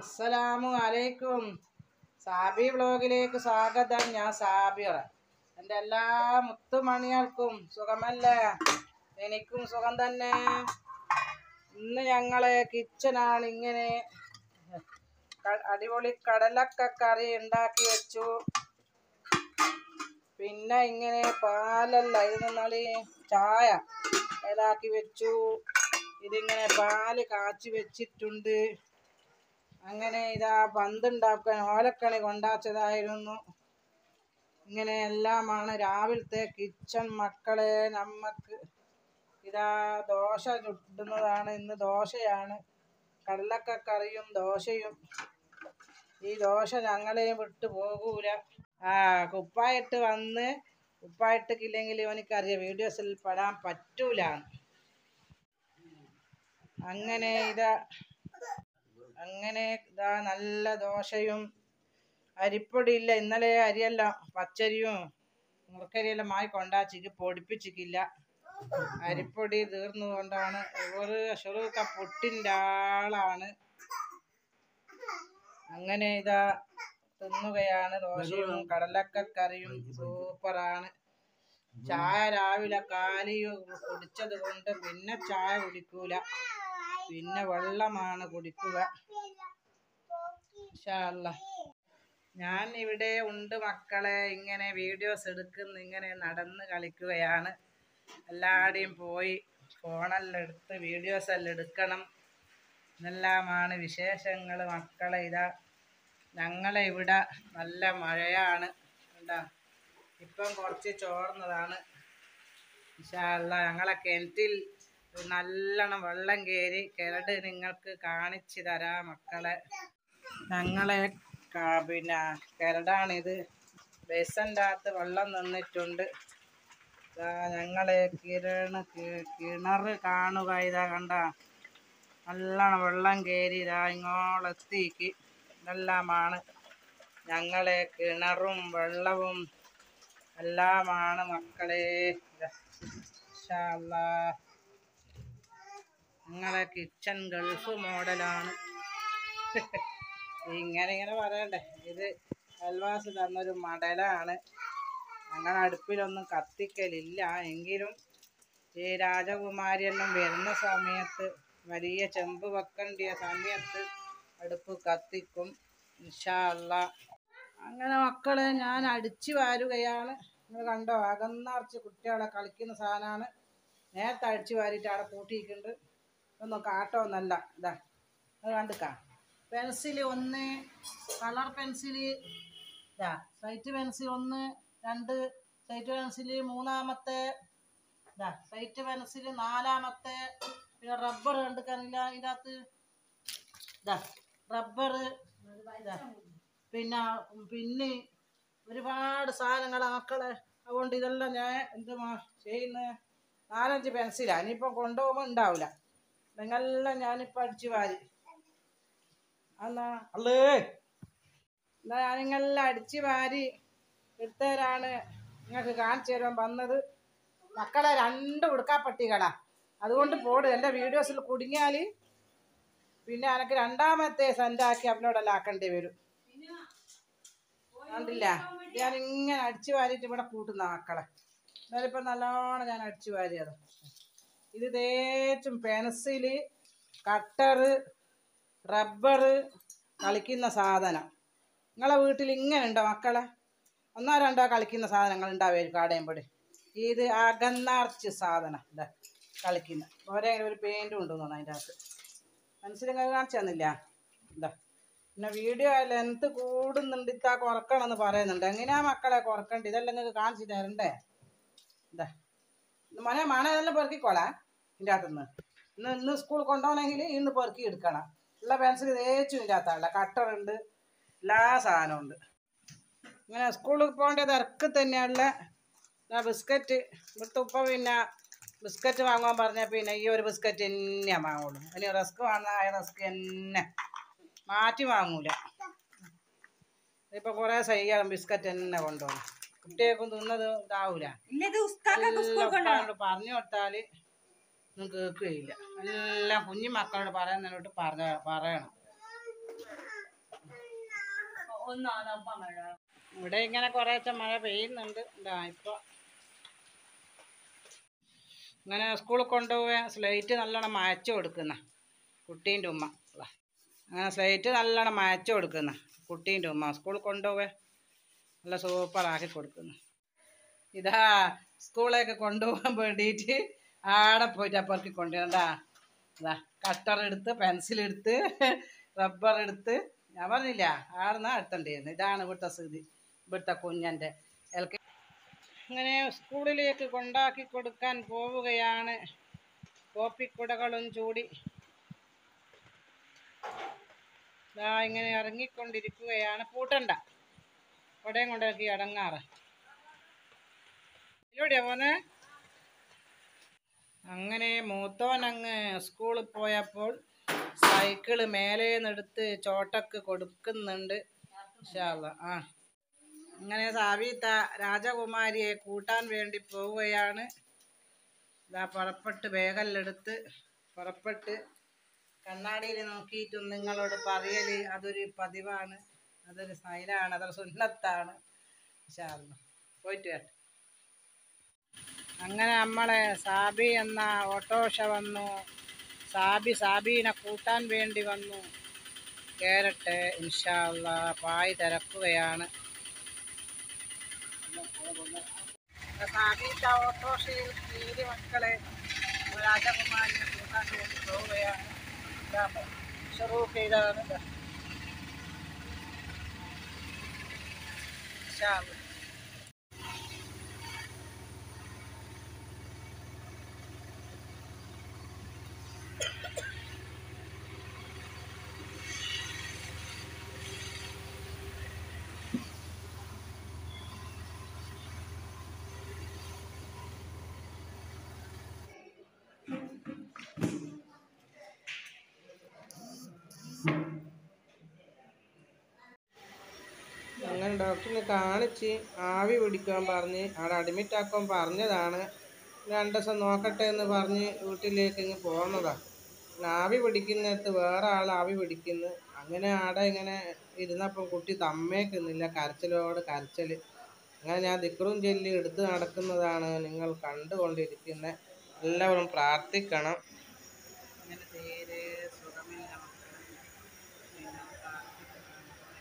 അസ്സലാമു അലൈക്കും സാബി വ്ലോഗിലേക്ക് സ്വാഗതം ഞാൻ സാബിറ എൻ്റെ എല്ലാ മുത്തുമണികൾക്കും സുഖമല്ലേ എനിക്കും സുഖം തന്നെ ഇന്ന് ഞങ്ങളെ കിച്ചനാണ് ഇങ്ങനെ ക- അടിപൊളി കടലക്ക കറി ഉണ്ടാക്കി വെച്ചു പിന്നെ ഇങ്ങനെ പാലല്ല ഇത് നിന്നാളി ചായ ഇതാക്കി വെച്ചു ഇതിങ്ങനെ പാല് കാച്ചി വെച്ചിട്ടുണ്ട് അങ്ങനെ ഇതാ പന്തുണ്ടാക്കാൻ ഓലക്കണി കൊണ്ടാച്ചതായിരുന്നു ഇങ്ങനെ എല്ലാമാണ് രാവിലത്തെ കിച്ചൺ മക്കളെ നമ്മക്ക് ഇതാ ദോശ ചുടുന്നതാണ് ഇന്ന് ദോശയാണ് കടലക്ക കറിയും ദോശയും ഈ ദോശ ഞങ്ങളെയും വിട്ടു പോകൂല ആ കുപ്പായിട്ട് വന്ന് കുപ്പായിട്ടില്ലെങ്കിൽ ഇവനിക്കറിയാം വീഡിയോസിൽ പെടാൻ പറ്റൂല അങ്ങനെ ഇതാ അങ്ങനെ ഇതാ നല്ല ദോശയും അരിപ്പൊടി ഇല്ല ഇന്നലെ അരിയെല്ലാം പച്ചരിയും മുറുക്കരിയെല്ലാം മായി കൊണ്ടാച്ചിക്ക് പൊടിപ്പിച്ചിക്കില്ല അരിപ്പൊടി തീർന്നുകൊണ്ടാണ് ഒരു ഷെറൂക്ക പൊട്ടിൻ്റെ ആളാണ് അങ്ങനെ ഇതാ തിന്നുകയാണ് ദോശയും കടലക്കറിയും സൂപ്പറാണ് ചായ രാവിലെ കാലിയും കുടിച്ചത് കൊണ്ട് പിന്നെ ചായ കുടിക്കൂല പിന്നെ വെള്ളമാണ് കുടിക്കുക ഇൻഷാ അല്ലാ. ഞാൻ ഇവിടെ ഉണ്ട് മക്കളെ ഇങ്ങനെ വീഡിയോസ് എടുക്കുന്ന ഇങ്ങനെ നടന്ന് കളിക്കുകയാണ് എല്ലാടെയും പോയി ഫോണെല്ലാം എടുത്ത് വീഡിയോസ് എല്ലാം എടുക്കണം എന്നെല്ലാമാണ് വിശേഷങ്ങൾ മക്കളെ ഇതാ ഞങ്ങളെ ഇവിടെ നല്ല മഴയാണ് എന്താ ഇപ്പം കുറച്ച് ചോർന്നതാണ് ഇൻഷാല്ല ഞങ്ങളെ കിണറ്റിൽ നല്ലോണം വെള്ളം കയറി കിരട് നിങ്ങൾക്ക് കാണിച്ചു തരാം മക്കളെ ഞങ്ങളെ ക- പിന്നെ കിരടാണിത് ബേസൻ്റെ അകത്ത് വെള്ളം നിന്നിട്ടുണ്ട് ദാ ഞങ്ങളെ കിരണ കി- കിണറ് കാണുക ഇതാ കണ്ട നല്ലോണം വെള്ളം കയറി ഇതാ ഇങ്ങോളെത്തിക്ക് ഇതെല്ലാമാണ് ഞങ്ങളെ കിണറും വെള്ളവും എല്ലാമാണ് മക്കളെ ഇതാ. ഇൻഷാ അല്ലാ. ഞങ്ങളെ കിച്ചൺ ഗൾഫ് മോഡലാണ് ഇങ്ങനെ ഇങ്ങനെ പറയണ്ടേ ഇത് അൽവാസ് തന്നൊരു മടലാണ് ഞങ്ങൾ അടുപ്പിലൊന്നും കത്തിക്കലില്ല എങ്കിലും ഈ രാജകുമാരിയെല്ലാം വരുന്ന സമയത്ത് വലിയ ചെമ്പ് വെക്കേണ്ടിയ സമയത്ത് അടുപ്പ് കത്തിക്കും ഇൻഷാ അല്ലാ അങ്ങനെ മക്കളെ ഞാൻ അടിച്ചു വാരുകയാണ് നിങ്ങൾ കണ്ടോ അകന്നറച്ച് കുട്ടികളെ കളിക്കുന്ന സാധനമാണ് നേരത്തെ അടിച്ചു വാരിയിട്ട് അവിടെ കൂട്ടിയിട്ടുണ്ട് ഒന്നും കാട്ടമൊന്നല്ല ഇതാ അത് കണ്ടിക്കാ പെൻസിൽ ഒന്ന് കളർ പെൻസിൽ ഇതാ സൈറ്റ് പെൻസിൽ ഒന്ന് രണ്ട് സൈറ്റ് പെൻസിൽ മൂന്നാമത്തെ ഇതാ സൈറ്റ് പെൻസിൽ നാലാമത്തെ പിന്നെ റബ്ബർ കണ്ടിക്കാനില്ല ഇതിനകത്ത് ഇതാ റബ്ബർ ഇതാ പിന്നെ പിന്നെ ഒരുപാട് സാധനങ്ങളാ മക്കളെ അതുകൊണ്ട് ഇതെല്ലാം ഞാൻ എന്ത് ചെയ്യുന്നത് നാലഞ്ച് പെൻസിലാണ് ഇനിയിപ്പോൾ കൊണ്ടുപോകുമ്പോൾ ഉണ്ടാവില്ല നിങ്ങളെല്ലാം ഞാനിപ്പോൾ അടിച്ചു വാരി എന്നാ അല്ലേ എന്നാ ഞാനിങ്ങളെല്ലാം അടിച്ചു വാരി എടുത്തവരാണ് നിങ്ങൾക്ക് കാണിച്ചു തരാൻ വന്നത് മക്കളെ രണ്ട് ഉടുക്കാപ്പട്ടികളാ അതുകൊണ്ട് പോട് എൻ്റെ വീഡിയോസിൽ കുടുങ്ങിയാൽ പിന്നെ എനക്ക് രണ്ടാമത്തെ സെൻറ്റാക്കി അപ്ലോഡെല്ലാം ആക്കേണ്ടി വരും കണ്ടില്ല ഞാൻ ഇങ്ങനെ അടിച്ചു വാരിയിട്ട് ഇവിടെ കൂട്ടുന്ന മക്കളെ എന്നാലിപ്പോൾ നല്ലോണം ഞാൻ അടിച്ചു വാരിയത് ഇത് തേച്ചും പെൻസില് കട്ടറ് റബ്ബർ കളിക്കുന്ന സാധനം നിങ്ങളെ വീട്ടിൽ ഇങ്ങനെ ഉണ്ടോ മക്കളെ ഒന്നോ രണ്ടോ കളിക്കുന്ന സാധനങ്ങൾ ഉണ്ടാവുമായിരിക്കും ആടയുമ്പോൾ ഇത് അകന്നറച്ച് സാധനം ഇതാ കളിക്കുന്ന ഓരോ ഒരു പെയിൻറ്റും ഉണ്ടെന്ന് തോന്നുന്നു അതിൻ്റെ അകത്ത് മനസ്സിലും കാണിച്ചു തന്നില്ല ഇതാ പിന്നെ വീഡിയോ ലെങ്ത് കൂടുന്നുണ്ട് ഇത്താ കുറക്കണം എന്ന് പറയുന്നുണ്ട് എങ്ങനെയാ മക്കളെ കുറക്കണ്ട ഇതെല്ലാം നിങ്ങൾക്ക് കാണിച്ചു തരണ്ടേ ഇതാ മോനെ മണ ഇതെല്ലാം പെറുക്കിക്കോളാ ഇതിൻ്റെ അകത്തുനിന്ന് ഇന്ന് ഇന്ന് സ്കൂൾ കൊണ്ടുപോകണമെങ്കിൽ ഇന്ന് പെറുക്കി എടുക്കണം ഉള്ള പെൻസിൽ തേച്ചും ഇതിൻ്റെ അകത്താണല്ല കട്ടറുണ്ട് എല്ലാ സാധനവും ഉണ്ട് ഇങ്ങനെ സ്കൂളിൽ പോകേണ്ട തിരക്ക് തന്നെയുള്ള ബിസ്ക്കറ്റ് ഇവിടുത്തെ ഉപ്പ പിന്നെ ബിസ്ക്കറ്റ് വാങ്ങാൻ പറഞ്ഞാൽ പിന്നെ ഈ ഒരു ബിസ്ക്കറ്റ് തന്നെ വാങ്ങുള്ളൂ ഇനി റസ്ക് വാങ്ങാൻ ആ റസ്ക് തന്നെ മാറ്റി വാങ്ങൂല ഇപ്പൊ കുറേ സൈകാരം ബിസ്ക്കറ്റ് തന്നെ കൊണ്ടുപോകണം കുട്ടികൾക്കും തിന്നത് ഇതാവൂല എല്ലാം ഉപ്പാനോട് പറഞ്ഞു കൊടുത്താല് ഒന്നും കേൾക്കുകയില്ല എല്ലാം കുഞ്ഞു മക്കളോട് പറയുന്നതിനോട്ട് പറഞ്ഞ പറയണം ഇവിടെ ഇങ്ങനെ കുറേശ്ശെ മഴ പെയ്യുന്നുണ്ട് ഇതാ ഇപ്പൊ ഇങ്ങനെ സ്കൂളിൽ കൊണ്ടുപോകാൻ സ്ലേറ്റ് നല്ലോണം മായച്ചു കൊടുക്കുന്ന കുട്ടീൻ്റെ ഉമ്മ ദാ. അങ്ങനെ സ്ലേറ്റ് നല്ലോണം മായച്ചു കൊടുക്കുന്ന കുട്ടീൻ്റെ ഉമ്മ സ്കൂളിൽ കൊണ്ടുപോകാൻ നല്ല സൂപ്പറാക്കി കൊടുക്കുന്നു ഇതാ സ്കൂളിലേക്ക് കൊണ്ടുപോകാൻ വേണ്ടിയിട്ട് ആടെ പോയിട്ട് അപ്പുറത്ത് കൊണ്ടുവരണ്ടാ ഇതാ കട്ടർ എടുത്ത് പെൻസിൽ എടുത്ത് റബ്ബർ എടുത്ത് ഞാൻ പറഞ്ഞില്ല ആടുന്ന എടുത്തോണ്ടിരുന്നു ഇതാണ് ഇവിടുത്തെ സ്ഥിതി ഇവിടുത്തെ കുഞ്ഞൻ്റെ എൽ കെ അങ്ങനെ സ്കൂളിലേക്ക് കൊണ്ടാക്കി കൊടുക്കാൻ പോവുകയാണ് കോപ്പിക്കുടകളും ചൂടി ദാ ഇങ്ങനെ ഇറങ്ങിക്കൊണ്ടിരിക്കുകയാണ് പൂട്ടണ്ട കൊടയും കൊണ്ടാക്കി അടങ്ങാറ് എവിടെയാ പോന്നെ അങ്ങനെ മൂത്തോൻ അങ്ങ് സ്കൂളിൽ പോയപ്പോൾ സൈക്കിള് മേലെ നിന്നെടുത്ത് ചോട്ടക്ക് കൊടുക്കുന്നുണ്ട് ഇൻഷാ അള്ളാ. ആ അങ്ങനെ സാവിത്ത രാജകുമാരിയെ കൂട്ടാൻ വേണ്ടി പോവുകയാണ് ഇതാ പുറപ്പെട്ട് വേഗല്ലെടുത്ത് പുറപ്പെട്ട് കണ്ണാടിയിൽ നോക്കിയിട്ടും നിങ്ങളോട് പറയല് അതൊരു പതിവാണ് അതൊരു സൈലാണ് അതൊരു സുന്നത്താണ് ഇൻഷാ അള്ളാ. പോയിട്ട് വരട്ടെ അങ്ങനെ നമ്മളെ സാബി എന്ന ഓട്ടോറിക്ഷ വന്നു സാബി സാബീനെ കൂട്ടാൻ വേണ്ടി വന്നു കേരട്ടെ ഇൻഷാല്ല പായ് തിരക്കുകയാണ് സാബിന്റെ ഓട്ടോറിക്ഷയിൽ കീരി മക്കളെ രാജകുമാരിനെ കൂട്ടാൻ വേണ്ടി പോവുകയാണ് ഇതാ ഷറൂഫ് ഇതാണ് ഇത്. ഇൻഷാ അല്ലാ. അങ്ങനെ ഡോക്ടറിനെ കാണിച്ച് ആവി പിടിക്കാൻ പറഞ്ഞ് അവിടെ അഡ്മിറ്റ് ആക്കാൻ പറഞ്ഞതാണ് രണ്ട് ദിവസം നോക്കട്ടെ എന്ന് പറഞ്ഞ് വീട്ടിലേക്ക് ഇങ്ങ് പോകുന്നതാ പിന്നെ ആവി പിടിക്കുന്നിടത്ത് വേറെ ആൾ ആവി പിടിക്കുന്നു അങ്ങനെ ആടെ ഇങ്ങനെ ഇരുന്നപ്പം കുട്ടി തമ്മേക്കുന്നില്ല കരച്ചിലോട് കരച്ചിൽ അങ്ങനെ ഞാൻ ദിക്റും ചൊല്ലി എടുത്ത് നടക്കുന്നതാണ് നിങ്ങൾ കണ്ടുകൊണ്ടിരിക്കുന്നത് എല്ലാവരും പ്രാർത്ഥിക്കണം അങ്ങനെ തീരെ സുഖമില്ല മക്കളെ. നിങ്ങൾ പ്രാർത്ഥിക്കണം.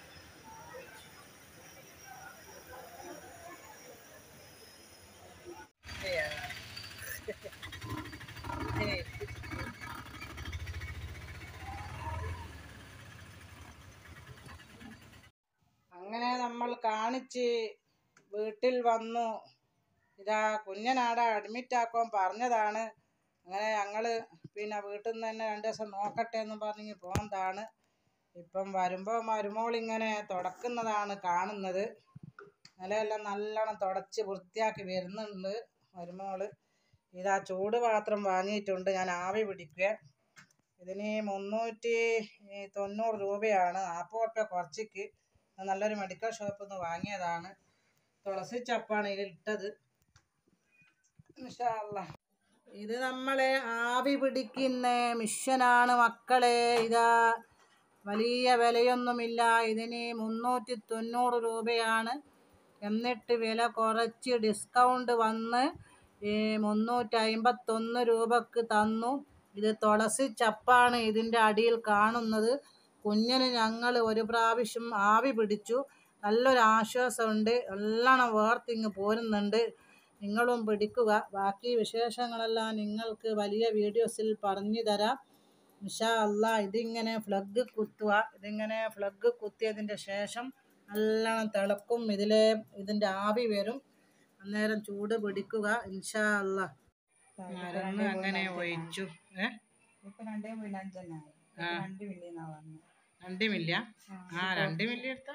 അങ്ങനെ നമ്മൾ കാണിച്ച് വീട്ടിൽ വന്നു ഇതാ കുഞ്ഞനാടെ അഡ്മിറ്റ് ആക്കാൻ പറഞ്ഞതാണ് അങ്ങനെ ഞങ്ങള് പിന്നെ വീട്ടിൽ നിന്ന് തന്നെ രണ്ട് ദിവസം നോക്കട്ടെ എന്ന് പറഞ്ഞ് പോകുന്നതാണ് ഇപ്പം വരുമ്പോൾ മരുമോൾ ഇങ്ങനെ തുടക്കുന്നതാണ് കാണുന്നത് നിലയെല്ലാം നല്ലോണം തുടച്ച് വൃത്തിയാക്കി വരുന്നുണ്ട് മരുമോള് ഇതാ ചൂട് പാത്രം വാങ്ങിയിട്ടുണ്ട് ഞാൻ ആവി പിടിക്കുക ഇതിന് മുന്നൂറ്റി ഈ തൊണ്ണൂറ് രൂപയാണ് നാൽപ്പത് റുപ്യ കുറച്ചിക്ക് ഇത് നല്ലൊരു മെഡിക്കൽ ഷോപ്പിൽ നിന്ന് വാങ്ങിയതാണ് തുളസി ചപ്പാണ് ഇതിൽ ഇട്ടത് ഇൻഷാ അല്ലാ. ഇത് നമ്മളെ ആവി പിടിക്കുന്ന മിഷനാണ് മക്കളെ ഇതാ വലിയ വിലയൊന്നുമില്ല ഇതിന് മുന്നൂറ്റി തൊണ്ണൂറ് രൂപയാണ് എന്നിട്ട് വില കുറച്ച് ഡിസ്കൗണ്ട് വന്ന് ഈ മുന്നൂറ്റി അമ്പത്തൊന്ന് രൂപക്ക് തന്നു ഇത് തുളസി ചപ്പാണ് ഇതിൻ്റെ അടിയിൽ കാണുന്നത് കുഞ്ഞിന് ഞങ്ങൾ ഒരു പ്രാവശ്യം ആവി പിടിച്ചു നല്ലൊരു ആശ്വാസമുണ്ട് നല്ലോണം വേർത്തിങ്ങ് പോരുന്നുണ്ട് നിങ്ങളും പിടിക്കുക ബാക്കി വിശേഷങ്ങളെല്ലാം നിങ്ങൾക്ക് വലിയ വീഡിയോസിൽ പറഞ്ഞു തരാം ഇൻഷാ അല്ലാ ഇതിങ്ങനെ ഫ്ലഗ് കുത്തുക ഇതിങ്ങനെ ഫ്ലഗ് കുത്തിയതിൻ്റെ ശേഷം നല്ലോണം തിളക്കും ഇതിലെ ഇതിൻ്റെ ആവി വരും അന്നേരം ചൂട് പിടിക്കുക ഇൻഷാ അല്ലാ മരുന്ന് അങ്ങനെ ഒഴിച്ചു ഏ ഇപ്പൊ രണ്ടേ പോയിന്റ് അഞ്ചെണ്ണ ആ. രണ്ട് മില്ലിന്നാ പറഞ്ഞു രണ്ട് മില്ലിയ ആ രണ്ട് മില്ലി എടുത്ത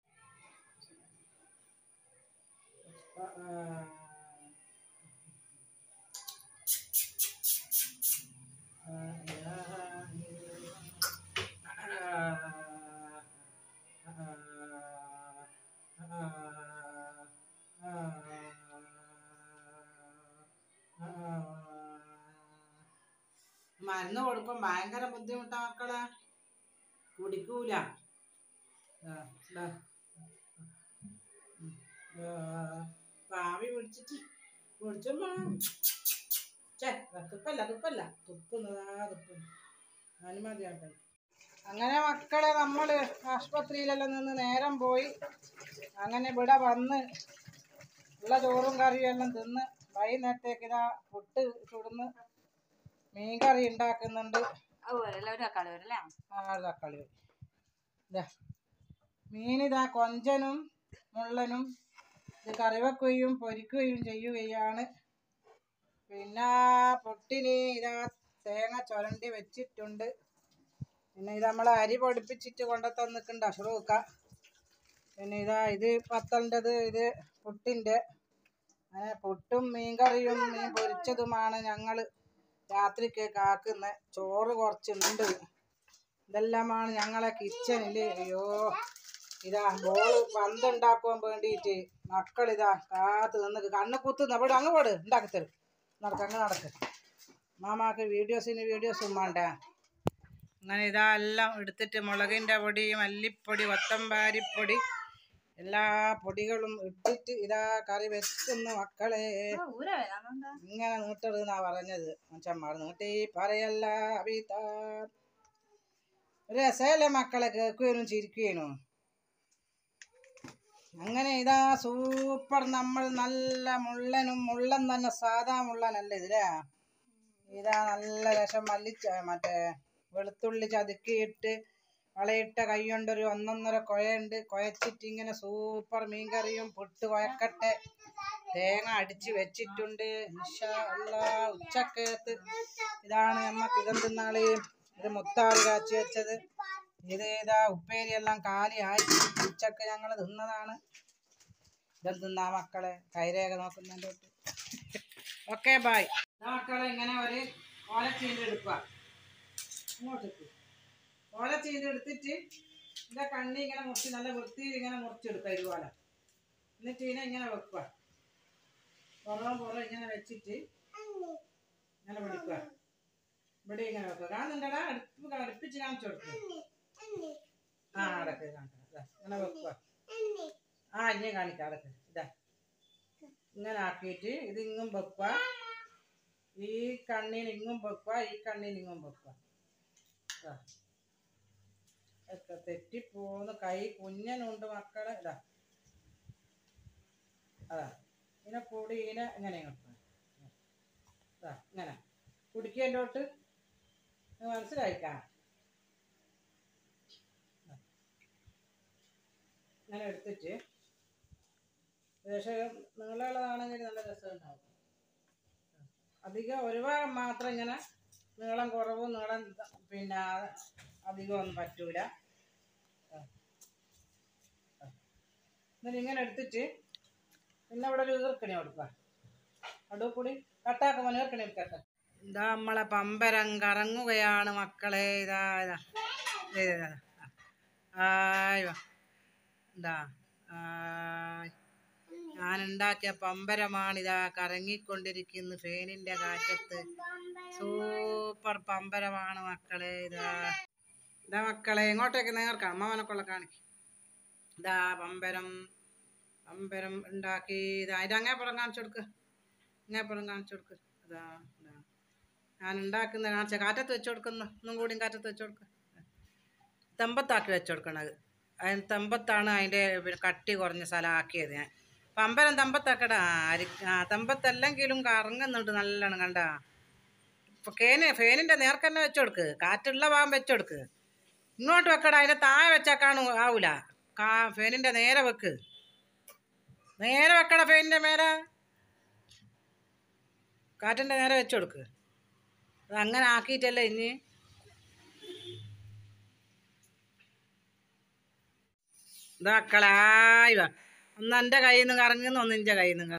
മരുന്ന് കൊടുക്കും ഭയങ്കര ബുദ്ധിമുട്ടാ മക്കളെ കുടിക്കൂല ആ, ദാ. പാവി പിടിച്ചിട്ട് പിടിച്ചമ്മ ചേ തുപ്പല്ല തുപ്പല്ല തുപ്പുന്നതാ തുപ്പുന്നു അതിന് മതിയാട്ടെ അങ്ങനെ മക്കളെ നമ്മൾ ആശുപത്രിയിലെല്ലാം നിന്ന് നേരം പോയി അങ്ങനെ ഇവിടെ വന്ന് ഉള്ള ചോറും കറിയും എല്ലാം തിന്ന് വൈകുന്നേരത്തേക്ക് ഇതാ പുട്ട് ചുടുന്ന് മീൻകറി ഉണ്ടാക്കുന്നുണ്ട് കളി വരല്ലേ ആ തക്കാളി ഇതാ മീനിതാ കൊഞ്ചനും മുള്ളനും ഇത് കറിവെക്കുകയും പൊരിക്കുകയും ചെയ്യുകയാണ് പിന്നെ പൊട്ടിന് ഇതാ തേങ്ങ ചുരണ്ടി വെച്ചിട്ടുണ്ട് പിന്നെ ഇത് നമ്മൾ അരി പൊടിപ്പിച്ചിട്ട് കൊണ്ടുത്തന്നിട്ടുണ്ട് അഷറൂക്ക പിന്നെ ഇതാ ഇത് പത്തലിൻ്റെത് ഇത് പുട്ടിൻ്റെ അങ്ങനെ പുട്ടും മീൻകറിയും മീൻ പൊരിച്ചതുമാണ് ഞങ്ങൾ രാത്രിക്ക് കാക്കുന്ന ചോറ് കുറച്ചുണ്ട് ഇതെല്ലാമാണ് ഞങ്ങളെ കിച്ചണിൽ അയ്യോ ഇതാ ബോൾ പന്ത് ഉണ്ടാക്കുവാൻ വേണ്ടിയിട്ട് മക്കളിതാ കാത്ത് നിന്ന് കണ്ണ് കുത്തുന്ന അവിടെ അങ്ങ് പോട് ഉണ്ടാക്കത്തരും നടക്ക് അങ്ങ് നടക്ക് മാമാക്ക് വീഡിയോസിന് വീഡിയോസും വേണ്ട അങ്ങനെ ഇതാ എല്ലാം എടുത്തിട്ട് മുളകിൻ്റെ പൊടി മല്ലിപ്പൊടി വത്തമ്പാരിപ്പൊടി എല്ലാ പൊടികളും ഇട്ടിട്ട് ഇതാ കറി വെക്കുന്നു മക്കളെ ഊര വരാമെന്താ ഇങ്ങനെ നീട്ടരുതെന്നാ പറഞ്ഞത് മനുഷ്യന്മാർ നീട്ടി പറയല്ല അഭിതാ ഒരു രസമല്ലേ മക്കളെ കേൾക്കുകയും ചിരിക്കുകയും അങ്ങനെ ഇതാ സൂപ്പർ നമ്മൾ നല്ല മുള്ളനും മുള്ളൻ തന്നെ സാധാ മുള്ളനല്ലേ ഇതിലാ ഇതാ നല്ല രസം മല്ലിച്ച മറ്റേ വെളുത്തുള്ളി ചതുക്കിയിട്ട് വളയിട്ട കൈ കൊണ്ടൊരു ഒന്നൊന്നര കുഴയുണ്ട് കുഴച്ചിട്ട് ഇങ്ങനെ സൂപ്പർ മീൻകറിയും പൊട്ട് കുഴക്കട്ടെ തേങ്ങ അടിച്ച് വെച്ചിട്ടുണ്ട് ഇൻഷാ അല്ലാ ഉച്ചക്കകത്ത് ഇതാണ് നമ്മക്ക് ഇതെന്തെന്നാള് ഇത് മുത്താറ് കാച്ചി വെച്ചത് ഇത് ഇതാ ഉപ്പേരി എല്ലാം കാലിയായി ഉച്ചക്ക് ഞങ്ങൾ തിന്നതാണ് ഇതെന്തിന്നാ മക്കളെ കൈരേഖ നോക്കുന്നതിൻ്റെ ഓക്കെ ബായ് മക്കളെ ഇങ്ങനെ ഒരു ഓലച്ചീൻ്റെ എടുക്കുക ഇങ്ങോട്ടേക്ക് ഓലച്ചീൻ്റെ എടുത്തിട്ട് ഇതിൻ്റെ കണ്ണി ഇങ്ങനെ മുറിച്ച് നല്ല വൃത്തിയിൽ ഇങ്ങനെ മുറിച്ചെടുക്കുക ഇതുപോലെ എന്നിട്ട് ഇതിനെ ഇങ്ങനെ വെക്കുക പുറം പുറം ഇങ്ങനെ വെച്ചിട്ട് ഇങ്ങനെ പിടിക്കുക ഇവിടെ ഇങ്ങനെ വെക്കുക കാണുന്നുണ്ടടാ അടുപ്പ് അടുപ്പിച്ച് കാണിച്ചു കൊടുക്കുക ആ അടക്ക് കാണിക്കാം ഇതാ, ഇങ്ങനെ വെക്കുക ആ ഇനി കാണിക്കാം അടക്ക് ഇതാ ഇങ്ങനെ ആക്കിയിട്ട് ഇത് ഇങ്ങും വെക്കുക ഈ കണ്ണിന് ഇങ്ങും വെക്കുക ഈ കണ്ണിന് ഇങ്ങും വെക്കുക ഇതാ. ഒക്കെ തെറ്റിപ്പോന്ന് കൈ കുഞ്ഞനുണ്ട് മക്കളെ ഇതാ അതാ ഇതിനെ പൊടി ഇതിനെ ഇങ്ങനെ ഇങ്ങോട്ട് ഇതാ ഇങ്ങനെ കുടിക്കേണ്ടോട്ട് മനസ്സിലായിക്കാം ഇങ്ങനെ എടുത്തിട്ട് പക്ഷേ നീളമുള്ളതാണെങ്കിൽ നല്ല രസമുണ്ടാവും അധികം ഒരു ഭാഗം മാത്രം ഇങ്ങനെ നീളം കുറവും നീളം പിന്നെ അധികമൊന്നും പറ്റൂല ആ. ആ. എന്നിട്ട് ഇങ്ങനെ എടുത്തിട്ട് പിന്നെ ഇവിടെ ഒരു ഈർക്കണി കൊടുക്കുക അടുവ് കൂടി കട്ടാക്കുമ്പോൾ ഈർക്കണി എടുക്കട്ടെ ഇതാ നമ്മളെ പമ്പരം കറങ്ങുകയാണ് മക്കളെ ഇതാ ഇതാ ദേ, ദേ, ദേ. ആയ് വാ. ഇതാ ആയ് ഞാൻ ഉണ്ടാക്കിയ പമ്പരമാണിതാ കറങ്ങിക്കൊണ്ടിരിക്കുന്നു ഫേനിന്റെ കാറ്റത്ത് സൂപ്പർ പമ്പരമാണ് മക്കളെ ഇതാ ഇതാ മക്കളെ ഇങ്ങോട്ടേക്ക് നേർക്കാം അമ്മവനൊക്കെയുള്ള കാണിക്കും ഇതാ പമ്പരം പമ്പരം ഉണ്ടാക്കി ഇതാ ഇത് അങ്ങേപ്പുറം കാണിച്ചു കൊടുക്ക് അങ്ങേപ്പുറം കാണിച്ചു കൊടുക്ക് ഇതാ ഇതാ ഞാൻ ഉണ്ടാക്കുന്ന കാണിച്ച കാറ്റത്ത് വെച്ച് കൊടുക്കുന്ന ഒന്നും കൂടിയും കാറ്റത്ത് വെച്ച് കൊടുക്ക് തെമ്പത്താക്കി വെച്ച് കൊടുക്കണത് അതിന് തെമ്പത്താണ് അതിൻ്റെ പിന്നെ കട്ടി കുറഞ്ഞ സ്ഥലം ആക്കിയത് ഞാൻ പമ്പരം തെമ്പത്താക്കടാ അരി ആ തെമ്പത്തെല്ലെങ്കിലും കറങ്ങുന്നുണ്ട് നല്ലോണം കണ്ട ഇപ്പൊ ഫേന് ഫേനിൻ്റെ നേർക്ക് തന്നെ വെച്ച് കൊടുക്ക് കാറ്റുള്ള ഭാഗം വെച്ച് കൊടുക്ക് ഇങ്ങോട്ട് വെക്കടാ അതിൻ്റെ താഴെ വെച്ചാൽ കാണൂ ആവൂല കാ ഫേനിൻ്റെ നേരെ വെക്ക് നേരെ വെക്കടാ ഫേനിൻ്റെ മേലെ കാറ്റിൻ്റെ നേരെ വെച്ച് കൊടുക്ക് അത് അങ്ങനെ ആക്കിയിട്ടല്ലേ ഇനി ഇതാക്കളായി വാ ഒന്ന് എൻ്റെ കയ്യിൽ നിന്ന് കറങ്ങുന്നു ഒന്ന് എൻ്റെ കയ്യിൽ നിന്ന്